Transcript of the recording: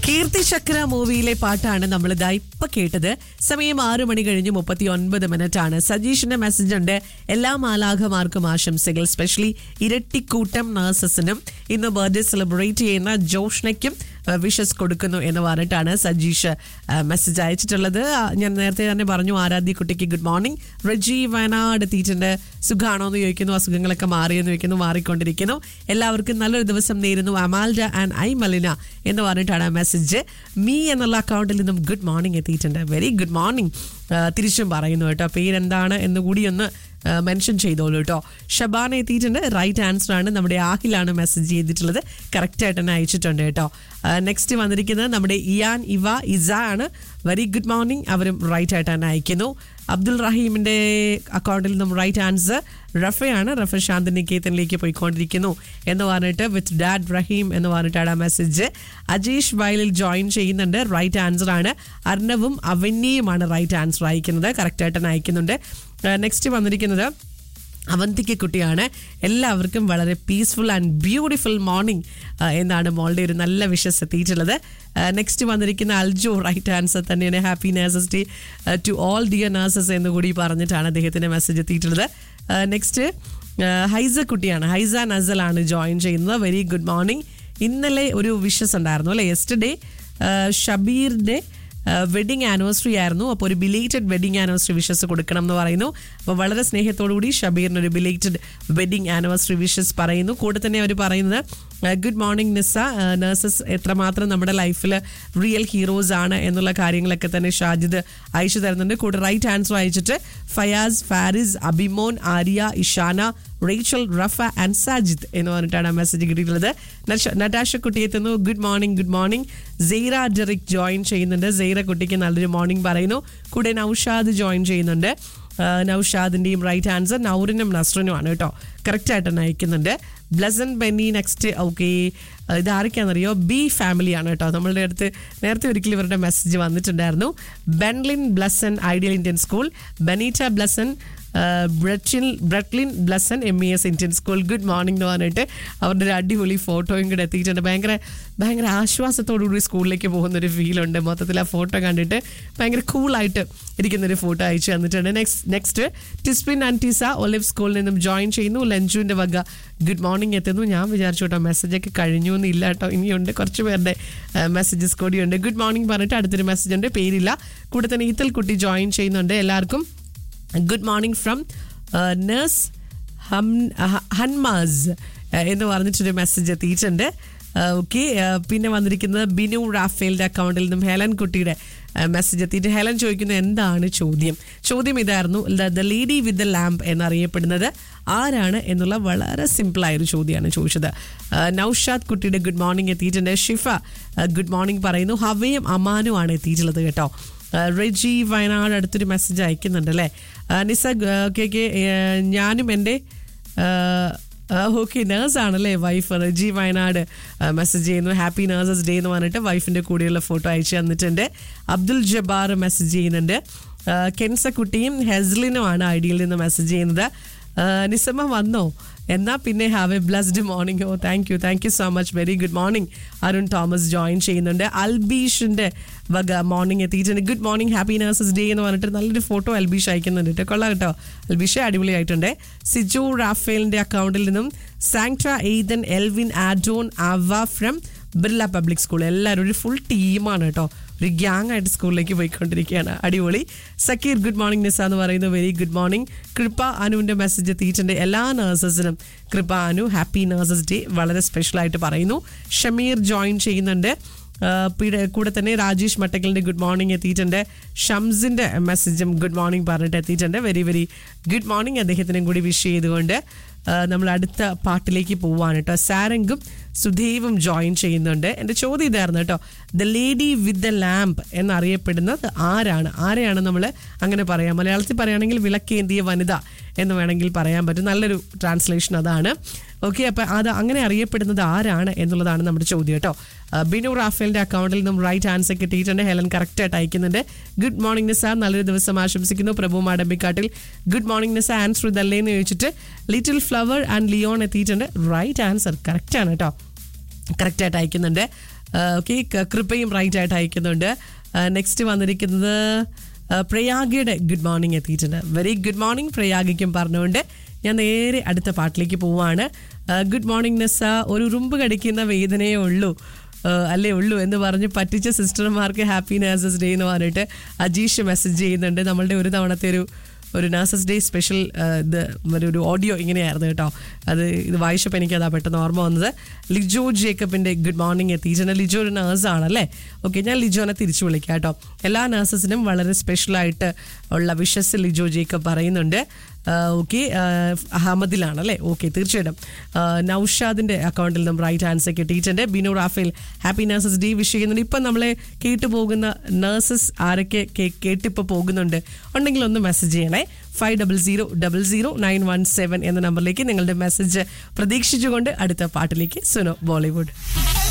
കീർത്തി ചക്ര മൂവിയിലെ പാട്ടാണ് നമ്മൾ ഇതാ ഇപ്പൊ കേട്ടത് സമയം ആറു മണി കഴിഞ്ഞ് മുപ്പത്തി ഒൻപത് മിനിറ്റ് ആണ് സജീഷിന്റെ മെസ്സേജ് ഉണ്ട് എല്ലാ മാലാഖമാർക്കും ആശംസകൾ സ്പെഷ്യലി ഇരട്ടിക്കൂട്ടം നഴ്സസിനും ഇന്ന് ബർത്ത്ഡേ സെലിബ്രേറ്റ് ചെയ്യുന്ന ജോഷ്ണയ്ക്കും വിഷസ് കൊടുക്കുന്നു എന്ന് പറഞ്ഞിട്ടാണ് സജീഷ് മെസ്സേജ് അയച്ചിട്ടുള്ളത് ആ, ഞാൻ നേരത്തെ തന്നെ പറഞ്ഞു ആരാധ്യ കുട്ടിക്ക് ഗുഡ് മോർണിംഗ് റജി വയനാട് എത്തിയിട്ടുണ്ട് സുഖാണോ എന്ന് ചോദിക്കുന്നു അസുഖങ്ങളൊക്കെ മാറിയെന്ന് ചോദിക്കുന്നു മാറിക്കൊണ്ടിരിക്കുന്നു എല്ലാവർക്കും നല്ലൊരു ദിവസം നേരുന്നു അമാൽഡ ആൻഡ് ഐ മലിന എന്ന് പറഞ്ഞിട്ടാണ് മെസ്സേജ് മീ എന്നുള്ള അക്കൗണ്ടിൽ നിന്നും ഗുഡ് മോർണിംഗ് എത്തിയിട്ടുണ്ട് വെരി ഗുഡ് മോർണിംഗ് തിരിച്ചും പറയുന്നു കേട്ടോ പേരെന്താണ് എന്ന് കൂടി ഒന്ന് മെൻഷൻ ചെയ്തോളൂ കേട്ടോ ഷബാന എത്തിയിട്ടുണ്ട് റൈറ്റ് ആൻസർ ആണ് നമ്മുടെ ആഹിലാണ് മെസ്സേജ് ചെയ്തിട്ടുള്ളത് കറക്റ്റ് ആയിട്ട് തന്നെ അയച്ചിട്ടുണ്ട് കേട്ടോ നെക്സ്റ്റ് വന്നിരിക്കുന്നത് നമ്മുടെ ഇയാൻ ഇവ ഇസ ആണ് വെരി ഗുഡ് മോർണിംഗ് അവരും റൈറ്റ് ആയിട്ട് തന്നെ അയക്കുന്നു അബ്ദുൾ റഹീമിന്റെ അക്കൗണ്ടിൽ നിന്നും റൈറ്റ് ആൻസർ റഫയാണ് റഫ ശാന്തിനികേതനിലേക്ക് പോയിക്കൊണ്ടിരിക്കുന്നു എന്ന് പറഞ്ഞിട്ട് വിത്ത് ഡാഡ് റഹീം എന്ന് പറഞ്ഞിട്ടാണ് ആ മെസ്സേജ് അജീഷ് വയലിൽ ജോയിൻ ചെയ്യുന്നുണ്ട് റൈറ്റ് ആൻസർ ആണ് അർണവും അവന്യയുമാണ് റൈറ്റ് ആൻസർ അയക്കുന്നത് കറക്റ്റ് ആയിട്ട് തന്നെ അയക്കുന്നുണ്ട് നെക്സ്റ്റ് വന്നിരിക്കുന്നത് അവന്തിക്ക് കുട്ടിയാണ് എല്ലാവർക്കും വളരെ പീസ്ഫുൾ ആൻഡ് ബ്യൂട്ടിഫുൾ മോർണിംഗ് എന്നാണ് മോളുടെ ഒരു നല്ല വിഷസ് എത്തിയിട്ടുള്ളത് നെക്സ്റ്റ് വന്നിരിക്കുന്ന അൽജോ റൈറ്റ് ആൻസർ തന്നെയാണ് happy nurses day to all dear nurses എന്ന് കൂടി പറഞ്ഞിട്ടാണ് അദ്ദേഹത്തിൻ്റെ മെസ്സേജ് എത്തിയിട്ടുള്ളത് നെക്സ്റ്റ് ഹൈസ കുട്ടിയാണ് ഹൈസ നസലാണ് ജോയിൻ ചെയ്യുന്നത് വെരി ഗുഡ് മോർണിംഗ് ഇന്നലെ ഒരു വിഷസ് ഉണ്ടായിരുന്നു അല്ലേ യെസ്റ്റർഡേ ഷബീറിൻ്റെ വെഡിങ് ആനിവേഴ്സറി ആയിരുന്നു അപ്പോൾ ഒരു ബിലേറ്റഡ് വെഡിങ് ആനിവേഴ്സറി വിഷസ് കൊടുക്കണം എന്ന് പറയുന്നു അപ്പോൾ വളരെ സ്നേഹത്തോടുകൂടി ഷബീറിന് ഒരു ബിലേറ്റഡ് വെഡിങ് ആനിവേഴ്സറി വിഷസ് പറയുന്നു കൂടെ തന്നെ അവർ പറയുന്നത് ഗുഡ് മോർണിംഗ് നിസ്സ നഴ്സസ് എത്രമാത്രം നമ്മുടെ ലൈഫിൽ റിയൽ ഹീറോസ് ആണ് എന്നുള്ള കാര്യങ്ങളൊക്കെ തന്നെ ഷാജിദ് അയച്ചു തരുന്നുണ്ട് കൂടെ റൈറ്റ് ആൻസർ അയച്ചിട്ട് ഫയാസ് ഫാരിസ് അബിമോൻ ആര്യ ഇഷാന റേച്ചൽ റഫ ആൻഡ് സാജിദ് എന്ന് പറഞ്ഞിട്ടാണ് ആ മെസ്സേജ് കിട്ടിയിട്ടുള്ളത് നഷ- നടാഷ കുട്ടി എത്തുന്നു good morning good morning Saira Derick join ചെയ്യുന്നുണ്ട് സെയ്റ കുട്ടിക്ക് നല്ലൊരു മോർണിംഗ് പറയുന്നു കൂടെ നൌഷാദ് ജോയിൻ ചെയ്യുന്നുണ്ട് ആ, നൌഷാദിന്റെയും റൈറ്റ് ആൻസർ നൗറിനും നസ്റിനുമാണ് കേട്ടോ കറക്റ്റ് ആയിട്ട് തന്നെ അയക്കുന്നുണ്ട് ബ്ലസൻ ബെന്നി നെക്സ്റ്റ് ഓക്കെ ഇത് ആരൊക്കെയാണെന്നറിയോ ബി ഫാമിലിയാണ് കേട്ടോ നമ്മളുടെ അടുത്ത് നേരത്തെ ഒരിക്കലും ഇവരുടെ മെസ്സേജ് വന്നിട്ടുണ്ടായിരുന്നു Benlin Blessen ideal Indian school Benita Blessen Brettin Bradlin Blessen M E S Indian school good morning എന്ന് പറഞ്ഞിട്ട് അവരുടെ ഒരു അടിപൊളി ഫോട്ടോയും കൂടെ എത്തിയിട്ടുണ്ട് ഭയങ്കര ഭയങ്കര ആശ്വാസത്തോടുകൂടി സ്കൂളിലേക്ക് പോകുന്ന ഒരു ഫീലുണ്ട് മൊത്തത്തിൽ ആ ഫോട്ടോ കണ്ടിട്ട് ഭയങ്കര കൂളായിട്ട് ഇരിക്കുന്ന ഒരു ഫോട്ടോ അയച്ചു തന്നിട്ടുണ്ട് next next Tispin and Tisa olive സ്കൂളിൽ നിന്നും ജോയിൻ ചെയ്യുന്നു ലഞ്ചുവിൻ്റെ വക ഗുഡ് മോർണിംഗ് എത്തുന്നു ഞാൻ വിചാരിച്ചു കേട്ടോ മെസ്സേജൊക്കെ കഴിഞ്ഞു എന്നില്ല കേട്ടോ ഇനിയുണ്ട് കുറച്ച് പേരുടെ മെസ്സേജസ് കൂടിയുണ്ട് ഗുഡ് മോർണിംഗ് പറഞ്ഞിട്ട് അടുത്തൊരു മെസ്സേജ് ഉണ്ട് പേരില്ല കൂടെ തന്നെ ഈത്തൽ കുട്ടി ജോയിൻ ചെയ്യുന്നുണ്ട് എല്ലാവർക്കും ഗുഡ് മോർണിംഗ് ഫ്രം നേഴ്സ് ഹം ഹൻമാസ് എന്ന് പറഞ്ഞിട്ടൊരു മെസ്സേജ് എത്തിയിട്ടുണ്ട് ഓക്കെ പിന്നെ വന്നിരിക്കുന്നത് ബിനു റാഫേലിൻ്റെ അക്കൗണ്ടിൽ നിന്നും ഹെലൻ കുട്ടിയുടെ മെസ്സേജ് എത്തിയിട്ട് ഹെലൻ ചോദിക്കുന്നത് എന്താണ് ചോദ്യം ചോദ്യം ഇതായിരുന്നു the lady with the lamp എന്നറിയപ്പെടുന്നത് ആരാണ് എന്നുള്ള വളരെ സിമ്പിളായ ഒരു ചോദ്യമാണ് ചോദിച്ചത് ആ, നൗഷാദ് കുട്ടിയുടെ ഗുഡ് മോർണിംഗ് എത്തിയിട്ടുണ്ട് ഷിഫ ഗുഡ് മോർണിംഗ് പറയുന്നു ഹവയും അമാനുമാണ് എത്തിയിട്ടുള്ളത് കേട്ടോ ആ, റെജി വയനാട് അടുത്തൊരു മെസ്സേജ് അയക്കുന്നുണ്ട് അല്ലേ ആ, നിസ ഓക്കെ ഓക്കെ ഞാനും എൻ്റെ ഓക്കെ നേഴ്സ് ആണല്ലേ വൈഫ് റെജി വയനാട് മെസ്സേജ് ചെയ്യുന്നു ഹാപ്പി നേഴ്സസ് ഡേ എന്ന് പറഞ്ഞിട്ട് വൈഫിൻ്റെ കൂടെയുള്ള ഫോട്ടോ അയച്ചു തന്നിട്ടുണ്ട് അബ്ദുൽ ജബ്ബാർ മെസ്സേജ് ചെയ്യുന്നുണ്ട് ആ, കെൻസ കുട്ടിയും ഹെസ്ലിനുമാണ് ഐഡിയിൽ നിന്ന് മെസ്സേജ് ചെയ്യുന്നത് ആ, നിസമ്മ വന്നോ എന്നാ പിന്നെ have a blessed morning oh thank you thank you so much very good morning Arun Thomas join ചെയ്യുന്നുണ്ട് അൽബീഷിന്റെ വക മോർണിംഗ് എത്തിയിട്ടുണ്ട് good morning happy nurses day എന്ന് പറഞ്ഞിട്ട് നല്ലൊരു ഫോട്ടോ അൽബീഷ് അയക്കുന്നുണ്ട് കേട്ടോ കൊള്ളാം കേട്ടോ അൽബീഷ് അടിപൊളിയായിട്ടുണ്ട് സിജു റാഫേലിന്റെ അക്കൗണ്ടിൽ നിന്നും Sandra Ethan Elvin Adon Ava from Birla public school എല്ലാവരും ഒരു ഫുൾ ടീമാണ് കേട്ടോ ഒരു ഗ്യാങ് ആയിട്ട് സ്കൂളിലേക്ക് പോയിക്കൊണ്ടിരിക്കുകയാണ് അടിപൊളി സക്കീർ ഗുഡ് മോർണിംഗ് നിസ എന്ന് പറയുന്നു വെരി ഗുഡ് മോർണിംഗ് കൃപ അനുവിൻ്റെ മെസ്സേജ് എത്തിയിട്ടുണ്ട് എല്ലാ നേഴ്സസിനും കൃപ അനു ഹാപ്പി നേഴ്സസ് ഡേ വളരെ സ്പെഷ്യലായിട്ട് പറയുന്നു ഷമീർ ജോയിൻ ചെയ്യുന്നുണ്ട് ആ, പിടെ- കൂടെ തന്നെ രാജേഷ് മട്ടക്കലിൻ്റെ ഗുഡ് മോർണിംഗ് എത്തിയിട്ടുണ്ട് ഷംസിൻ്റെ മെസ്സേജും ഗുഡ് മോർണിംഗ് പറഞ്ഞിട്ട് എത്തിയിട്ടുണ്ട് വെരി വെരി ഗുഡ് മോർണിംഗ് അദ്ദേഹത്തിനും കൂടി വിഷ് ചെയ്തുകൊണ്ട് ആ, നമ്മൾ അടുത്ത പാട്ടിലേക്ക് പോവാണ് കേട്ടോ സാരംഗും സുധീവും ജോയിൻ ചെയ്യുന്നുണ്ട് എൻ്റെ ചോദ്യം ഇതായിരുന്നു കേട്ടോ the lady with the lamp എന്നറിയപ്പെടുന്നത് ആരാണ് ആരെയാണ് നമ്മൾ അങ്ങനെ പറയാം മലയാളത്തിൽ പറയുകയാണെങ്കിൽ വിളക്കേന്തിയ വനിത എന്ന് വേണമെങ്കിൽ പറയാൻ പറ്റും നല്ലൊരു ട്രാൻസ്ലേഷൻ അതാണ് ഓക്കെ അപ്പം അത് അങ്ങനെ അറിയപ്പെടുന്നത് ആരാണ് എന്നുള്ളതാണ് നമ്മുടെ ചോദ്യം കേട്ടോ ആ, ബിനു റാഫേലിന്റെ അക്കൗണ്ടിൽ നിന്നും റൈറ്റ് ആൻസർ കിട്ടിയിട്ടുണ്ട് ഹെലൻ കറക്റ്റ് ആയിട്ട് അയക്കുന്നുണ്ട് ഗുഡ് മോർണിംഗ് നിസ നല്ലൊരു ദിവസം ആശംസിക്കുന്നു Prabhu Madambikattil good morning Nisa answer ഇതല്ലേ എന്ന് ചോദിച്ചിട്ട് ലിറ്റിൽ ഫ്ലവർ ആൻഡ് ലിയോൺ എത്തിയിട്ടുണ്ട് റൈറ്റ് ആൻസർ കറക്റ്റ് ആണ് കേട്ടോ കറക്റ്റായിട്ട് അയക്കുന്നുണ്ട് ഓക്കെ കൃപയും റൈറ്റ് ആയിട്ട് അയക്കുന്നുണ്ട് നെക്സ്റ്റ് വന്നിരിക്കുന്നത് ആ, പ്രയാഗയുടെ ഗുഡ് മോർണിംഗ് എത്തിയിട്ടുണ്ട് വെരി ഗുഡ് മോർണിംഗ് പ്രയാഗയ്ക്കും പറഞ്ഞുകൊണ്ട് ഞാൻ നേരെ അടുത്ത പാട്ടിലേക്ക് പോവാണ് ഗുഡ് മോർണിംഗ് നെസ്സ ഒരു ഉറുമ്പ് കടിക്കുന്ന വേദനയേ ഉള്ളൂ ആ, അല്ലേ ഉള്ളൂ എന്ന് പറഞ്ഞ് പറ്റിച്ച സിസ്റ്റർമാർക്ക് ഹാപ്പി നേഴ്സസ് ഡേ എന്ന് പറഞ്ഞിട്ട് അജീഷ് മെസ്സേജ് ചെയ്യുന്നുണ്ട് നമ്മളുടെ ഒരു തവണത്തെ ഒരു ഒരു നഴ്സസ് ഡേ സ്പെഷ്യൽ ഇത് ഒരു ഒരു ഓഡിയോ ഇങ്ങനെയായിരുന്നു കേട്ടോ അത് ഇത് വായിച്ചപ്പോൾ എനിക്ക് അതാ പെട്ടെന്ന് ഓർമ്മ വന്നത് ലിജോ ജേക്കബിൻ്റെ ഗുഡ് മോർണിംഗ് എത്തിയിട്ടുണ്ട് ലിജോ ഒരു നേഴ്സാണല്ലേ ഓക്കെ ഞാൻ ലിജോനെ തിരിച്ചു വിളിക്കാം കേട്ടോ എല്ലാ നേഴ്സസിനും വളരെ സ്പെഷ്യലായിട്ട് ഉള്ള വിഷസ് ലിജോ ജേക്കബ് പറയുന്നുണ്ട് ഓക്കെ അഹമ്മദിലാണ് അല്ലേ ഓക്കെ തീർച്ചയായിട്ടും ആ, നൗഷാദിന്റെ അക്കൗണ്ടിൽ നിന്നും റൈറ്റ് ആൻസർ കിട്ടിയിട്ടുണ്ട് Binu Raphael happy nurses day wish ചെയ്യുന്നുണ്ട് ഇപ്പം നമ്മളെ കേട്ടു പോകുന്ന നഴ്സസ് ആരൊക്കെ കേ- കേട്ടിപ്പോൾ പോകുന്നുണ്ട് ഉണ്ടെങ്കിൽ ഒന്ന് മെസ്സേജ് ചെയ്യണേ five double zero double zero nine one seven എന്ന നമ്പറിലേക്ക് നിങ്ങളുടെ മെസ്സേജ് പ്രതീക്ഷിച്ചുകൊണ്ട് അടുത്ത പാട്ടിലേക്ക് സുനോ ബോളിവുഡ്